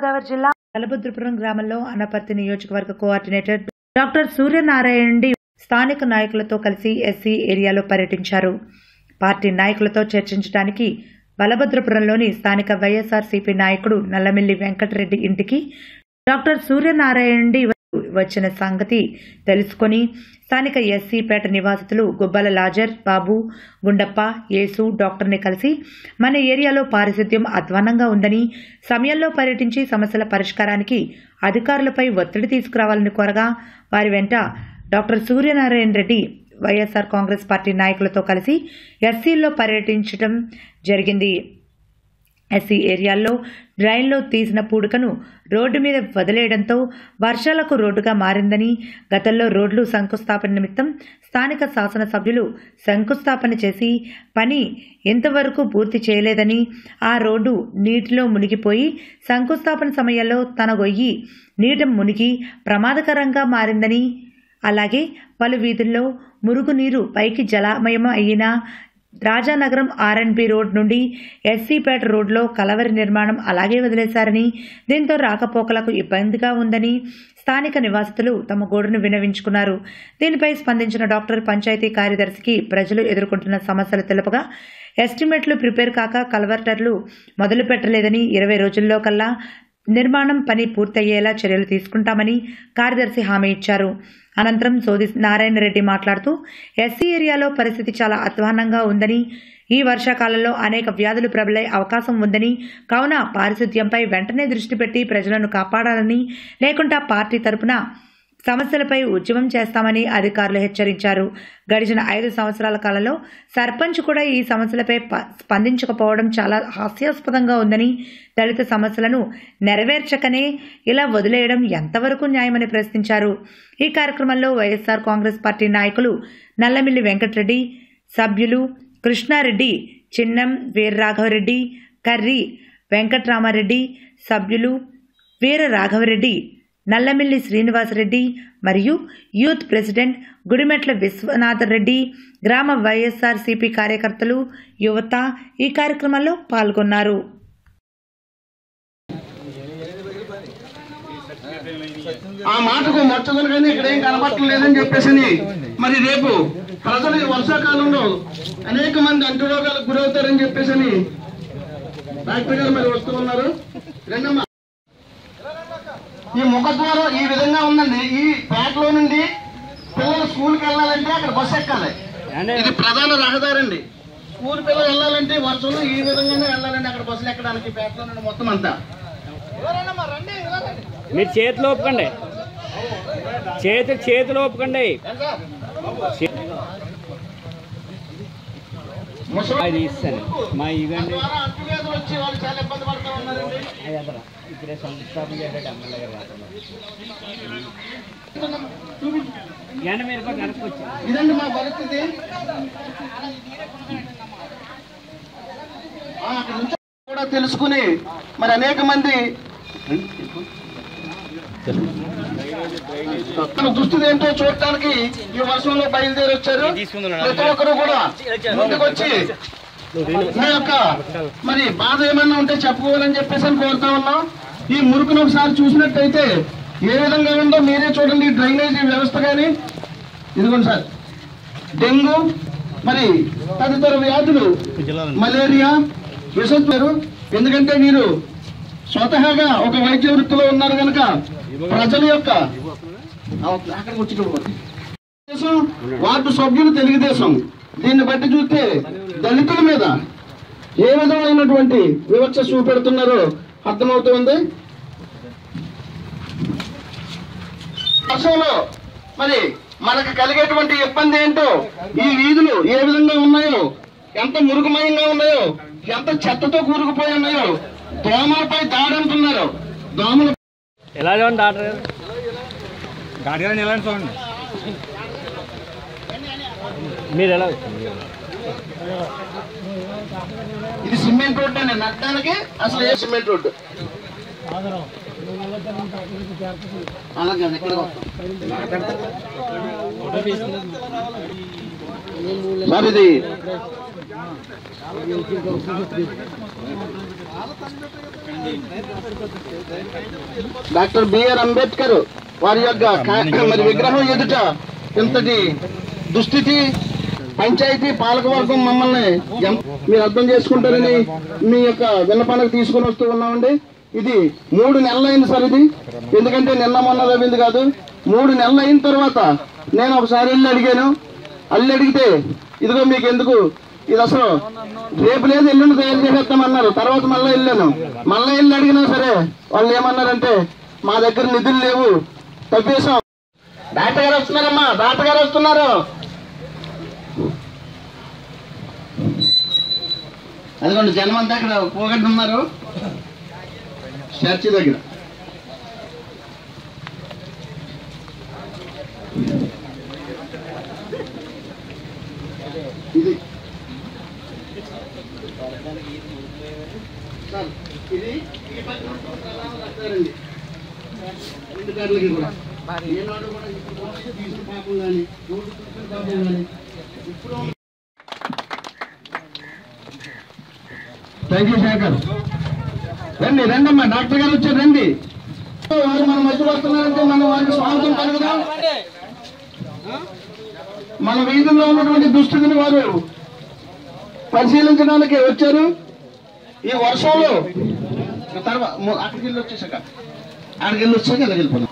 గోదావరి జిల్లా బలభద్రపురం గ్రామంలో అనపర్తి నియోజకవర్గ కోఆర్డినేటర్ డాక్టర్ సూర్యనారాయణ రెడ్డి స్థానిక నాయకులతో కలిసి ఎస్సీ ఏరియాలో పర్యటించారు పార్టీ నాయకులతో చర్చించడానికి బలభద్రపురంలోని స్థానిక వైఎస్ఆర్సీపీ నాయకుడు నల్లమిల్లి వెంకటరెడ్డి ఇంటికి డాక్టర్ సూర్యనారాయణ రెడ్డి వచ్చిన సంగతి తెలుసుకొని స్థానిక ఎస్సీపేట నివాసితులు గుబ్బల లాజర్ బాబు గుండప్ప యేసు డాక్టర్ని కలిసి మన ఏరియాలో పారిశుద్ధ్యం అధ్వానంగా ఉందని సమయంలో పర్యటించి సమస్యల పరిష్కారానికి అధికారులపై ఒత్తిడి తీసుకురావాలని కోరగా వారి వెంట డాక్టర్ సూర్యనారాయణ రెడ్డి వైఎస్ఆర్ కాంగ్రెస్ పార్టీ నాయకులతో కలిసి ఎస్సీల్లో పర్యటించడం జరిగింది ఎస్సీ ఏరియాల్లో డ్రైన్లో తీసిన పూడికను రోడ్డు మీద వదిలేయడంతో వర్షాలకు రోడ్డుగా మారిందని గతంలో రోడ్లు శంకుస్థాపన నిమిత్తం స్థానిక శాసనసభ్యులు శంకుస్థాపన చేసి పని ఇంతవరకు పూర్తి చేయలేదని ఆ రోడ్డు నీటిలో మునిగిపోయి శంకుస్థాపన సమయంలో తన గొయ్యి నీట మునిగి ప్రమాదకరంగా మారిందని అలాగే పలు వీధుల్లో మురుగునీరు పైకి జలమయం అయిన రాజానగరం ఆర్ఎన్బి రోడ్ నుండి ఎస్సీపేట రోడ్లో కలవరి నిర్మాణం అలాగే వదిలేశారని దీంతో రాకపోకలకు ఇబ్బందిగా ఉందని స్థానిక నివాసితులు తమ గోడును వినవించుకున్నారు దీనిపై స్పందించిన డాక్టర్ పంచాయతీ కార్యదర్శికి ప్రజలు ఎదుర్కొంటున్న సమస్యలు తెలుపగా ఎస్టిమేట్లు ప్రిపేర్ కాక కలవర్టర్లు మొదలు పెట్టలేదని ఇరవై రోజుల్లో కల్లా నిర్మాణం పని పూర్తయ్యేలా చర్యలు తీసుకుంటామని కార్యదర్శి హామీ ఇచ్చారు అనంతరం సోది నారాయణ రెడ్డి మాట్లాడుతూ ఎస్సీ ఏరియాలో పరిస్థితి చాలా అధ్వానంగా ఉందని ఈ వర్షాకాలంలో అనేక వ్యాధులు ప్రబలే అవకాశం ఉందని కావున పారిశుద్ధ్యంపై వెంటనే దృష్టి పెట్టి ప్రజలను కాపాడాలని లేకుండా పార్టీ తరపున సమస్యలపై ఉద్యమం చేస్తామని అధికారులు హెచ్చరించారు గడిచిన ఐదు సంవత్సరాల కాలంలో సర్పంచ్ కూడా ఈ సమస్యలపై ప- స్పందించకపోవడం చాలా హాస్యాస్పదంగా ఉందని దళిత సమస్యలను నెరవేర్చకనే ఇలా వదిలేయడం ఎంతవరకు న్యాయమని ప్రశ్నించారు ఈ కార్యక్రమంలో వైఎస్ఆర్ కాంగ్రెస్ పార్టీ నాయకులు నల్లమిల్లి వెంకటరెడ్డి సభ్యులు కృష్ణారెడ్డి చిన్నం వీరరాఘవరెడ్డి కర్రి వెంకట్రామారెడ్డి సభ్యులు వీర రాఘవరెడ్డి నల్లమిల్లి శ్రీనివాసరెడ్డి మరియు యూత్ ప్రెసిడెంట్ గుడిమెట్ల విశ్వనాథరెడ్డి గ్రామ వైఎస్ఆర్సీపీ కార్యకర్తలు యువత ఈ కార్యక్రమంలో పాల్గొన్నారు ఆ మాటకు మొచ్చదలు కానీ ఇక్కడ ఏం కనబట్టలేదని చెప్పేసి మరి రేపు ప్రజలు ఈ వర్షాకాలంలో అనేక మంది అంటురోగాలకు గురవుతారని చెప్పేసి డాక్టర్ గారు మరి వస్తూ ఉన్నారు రెండమ్మా ఈ ముఖద్వారం ఈ విధంగా ఉందండి ఈ పేటలో నుండి పిల్లలు స్కూల్కి వెళ్ళాలంటే అక్కడ బస్సు ఎక్కాలి ఇది ప్రధాన రహదారి అండి స్కూల్ పిల్లలు వెళ్ళాలంటే వర్షంలో ఈ విధంగానే వెళ్ళాలండి అక్కడ బస్సులు ఎక్కడానికి పేటలో నుండి మొత్తం అంతా ఎవరైనా రండి ఇలా రండి. మీరు చేతిలో ఒప్పుకోండి చేతి చేతిలో ఒప్పుకోండి ముసలి అది ఇస్తాను మా ఇవ్వండి ద్వారా అంటువ్యాధులు వచ్చి వాళ్ళు చాలా ఇబ్బంది పడుతూ ఉన్నారండి ఇక్కడే సంస్థాపన చేశాడు ఎమ్మెల్యే గారు ఎండ మీరు కూడా వెనక్కి ఇదండి మా పరిస్థితి ఆ, అక్కడ నుంచి కూడా తెలుసుకుని మరి అనేక మంది తన దుస్థితి ఏంటో చూడటానికి ఈ వర్షంలో బయలుదేరి వచ్చారు ప్రతి ఒక్కరు కూడా ముందుకొచ్చి మీ యొక్క మరి బాధ ఏమన్నా ఉంటే చెప్పుకోవాలని చెప్పేసి అని కోరుతా ఉన్నాం ఈ మురుకును ఒకసారి చూసినట్టయితే ఏ విధంగా ఉందో మీరే చూడండి ఈ డ్రైనేజీ వ్యవస్థ కానీ ఇదిగోండి సార్ డెంగ్యూ మరి తదితర వ్యాధులు మలేరియా విషత్వారు ఎందుకంటే మీరు స్వతహాగా ఒక వైద్య వృత్తిలో ఉన్నారు కనుక ప్రజల యొక్క అక్కడికి వచ్చి చూడండి. తెలుగుదేశం వార్డు సభ్యులు తెలుగుదేశం దీన్ని బట్టి చూస్తే దళితుల మీద ఏ విధమైనటువంటి వివక్ష చూపెడుతున్నారో అర్థమవుతుంది వర్షంలో మరి మనకు కలిగేటువంటి ఇబ్బంది ఏంటో ఈ వీధులు ఏ విధంగా ఉన్నాయో ఎంత మురుగుమయంగా ఉన్నాయో ఎంత చెత్తతో కూరుకుపోయి ఉన్నాయో దోమలపై దాడి అంటున్నారు దోమల ఎలా చూడండి డాక్టర్ గారు గాడి గారిని ఎలా చూడండి మీరు ఎలా ఇది సిమెంట్ రోడ్ అండి నట్టడానికి అసలు ఏ సిమెంట్ రోడ్డు అలాగే ఇక్కడ సార్ ఇది డాక్టర్ బిఆర్ అంబేద్కర్ వారి యొక్క కా- మరి విగ్రహం ఎదుట ఇంతటి దుస్థితి పంచాయతీ పాలకవర్గం మమ్మల్ని ఎం- మీరు అర్థం చేసుకుంటారని మీ యొక్క విన్నపానికి తీసుకుని వస్తూ ఉన్నామండి ఇది మూడు నెలలు అయింది సార్ ఇది ఎందుకంటే నిన్న మొన్న తవ్వింది కాదు మూడు నెలలు అయిన తర్వాత నేను ఒకసారి వెళ్ళి అడిగాను అల్లి అడిగితే ఇదిగో మీకు ఎందుకు ఇది అసలు రేపు లేదు ఎల్లుండి తయారు చేసేస్తామన్నారు తర్వాత మళ్ళీ వెళ్ళాను మళ్ళీ వెళ్ళి అడిగినా సరే వాళ్ళు ఏమన్నారంటే మా దగ్గర నిధులు లేవు తప్పేశాం డాక్టర్ గారు వస్తున్నారమ్మా డాక్టర్ గారు వస్తున్నారు అదిగోండి జనం అంతా ఇక్కడ పోగొట్టు ఉన్నారు చర్చి దగ్గర ఇది సార్, ఇది ఈ పక్కన ఎలా రాస్తారండి రెండు కార్లకి కూడా ఏనాడు కూడా ఇప్పుడు కూడా తీసుకున్న పాపం కానీ రోడ్డు చూసిన పాపం కానీ ఇప్పుడు థ్యాంక్ యూ శేఖర్ రండి రండమ్మా డాక్టర్ గారు వచ్చారు రండి వారు మన మధ్య వస్తున్నారంటే మనం వారికి స్వాగతం కలుగుదాం మన వీధుల్లో ఉన్నటువంటి దుస్థితిని వారు పరిశీలించడానికి వచ్చారు ఈ వర్షంలో తర్వాత ము- అక్కడికి వెళ్ళి వచ్చేసాక అక్కడికి వెళ్ళి వచ్చాక ఇలా వెళ్ళిపోదాం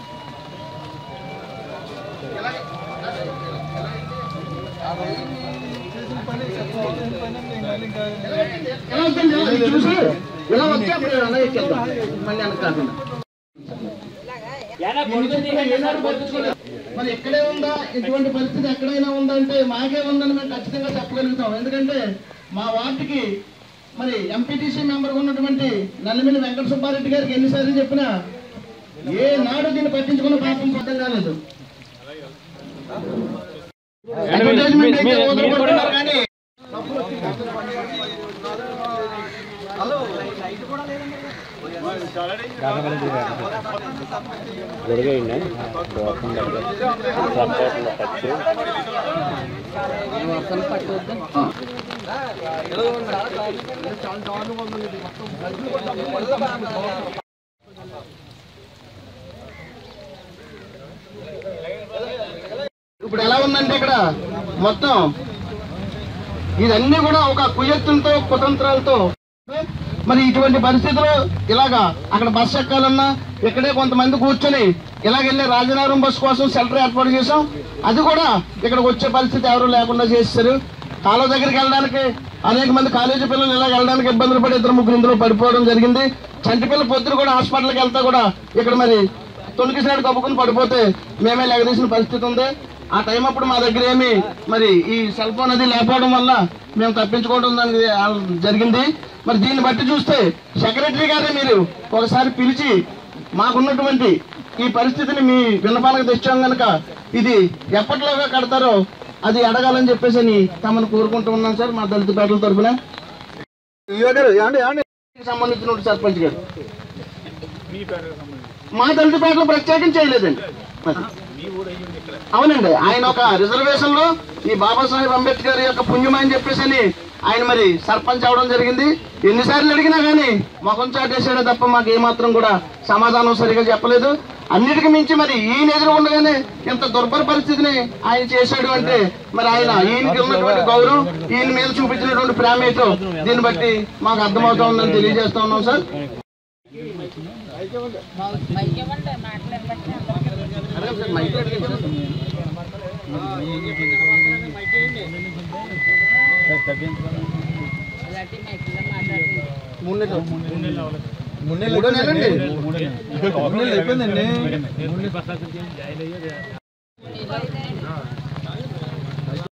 ఎలా వద్దండి, ఇలా ఇది చూసి ఇలా వచ్చి అప్పుడు అలా ఎక్కేద్దాం మళ్ళీ వెనక్కి కాకుండా మరి ఎక్కడే ఉందా ఇటువంటి పరిస్థితి ఎక్కడైనా ఉందా అంటే మాకే ఉందని మేము ఖచ్చితంగా చెప్పగలుగుతాం ఎందుకంటే మా వార్డుకి మరి ఎంపీటీసీ మెంబర్ ఉన్నటువంటి నల్లిమిల్లి వెంకట సుబ్బారెడ్డి గారికి ఎన్నిసార్లు చెప్పినా ఏ నాడు దీన్ని పట్టించుకున్న పాపం సిద్ధం కాలేదు అడ్వర్టైజ్మెంట్ అయితే మీరు- మీరు కూడా- వదలగొడుతున్నారు కానీ గొడుగైందా బాగుంది టచ్ ఇప్పుడు ఎలా ఉందంటే ఇక్కడ మొత్తం ఇదన్నీ కూడా ఒక కుయత్తులతో కుతంత్రాలతో మరి ఇటువంటి పరిస్థితుల్లో ఇలాగా అక్కడ బస్సు ఎక్కాలన్నా ఇక్కడే కొంతమంది కూర్చొని ఇలాగెళ్ళి రాజనగరం బస్సు కోసం షెల్టర్ ఏర్పాటు చేసాం అది కూడా ఇక్కడికి వచ్చే పరిస్థితి ఎవరు లేకుండా చేస్తారు కాలువ దగ్గరికి వెళ్ళడానికి అనేక మంది కాలేజీ పిల్లలు ఇలా వెళ్ళడానికి ఇబ్బందులు పడి ఇద్దరు ముగ్గురు ఇందులో పడిపోవడం జరిగింది చంటి పిల్ల పొద్దున కూడా హాస్పిటల్కి వెళ్తా కూడా ఇక్కడ మరి తొలికిసారి కప్పుకుని పడిపోతే మేమే లెగదీసిన పరిస్థితి ఉంది ఆ టైం అప్పుడు మా దగ్గర ఏమి మరి ఈ సెల్ ఫోన్ అది లేకపోవడం వల్ల మేము తప్పించుకోవడం దానికి ఆ జరిగింది మరి దీన్ని బట్టి చూస్తే సెక్రటరీ గారే మీరు ఒకసారి పిలిచి మాకున్నటువంటి ఈ పరిస్థితిని మీ విన్నపాలకు తెచ్చాం గనక ఇది ఎప్పటిలోగా కడతారో అది అడగాలని చెప్పేసి అని తమను కోరుకుంటూ ఉన్నాం సార్ మా దళిత పేటల తరఫున సంబంధించిన సర్పంచ్ గారు మా దళిత పేటలు ప్రత్యేకం చేయలేదండి మరి. అవునండి ఆయన ఒక రిజర్వేషన్ లో ఈ బాబాసాహెబ్ అంబేద్కర్ యొక్క పుణ్యం అని చెప్పేసి అని ఆయన మరి సర్పంచ్ అవడం జరిగింది ఎన్నిసార్లు అడిగినా కానీ ముఖం చాటేసాడే తప్ప మాకు ఏమాత్రం కూడా సమాధానం సరిగా చెప్పలేదు అన్నిటికీ మించి మరి ఈయన ఎదురు ఉండగానే ఇంత దుర్భర పరిస్థితిని ఆయన చేశాడు అంటే మరి ఆయన ఈయనకి ఉన్నటువంటి గౌరవం ఈయన మీద చూపించినటువంటి ప్రేమ ఏంటో దీన్ని బట్టి మాకు అర్థమవుతా ఉందని తెలియజేస్తా ఉన్నాం సార్ అడగండి సార్, మైక్ అడగండి సార్. మూడు నెలలు. మూడో నెలండి అయిపోయిందండి జాయిన్ అయ్యారు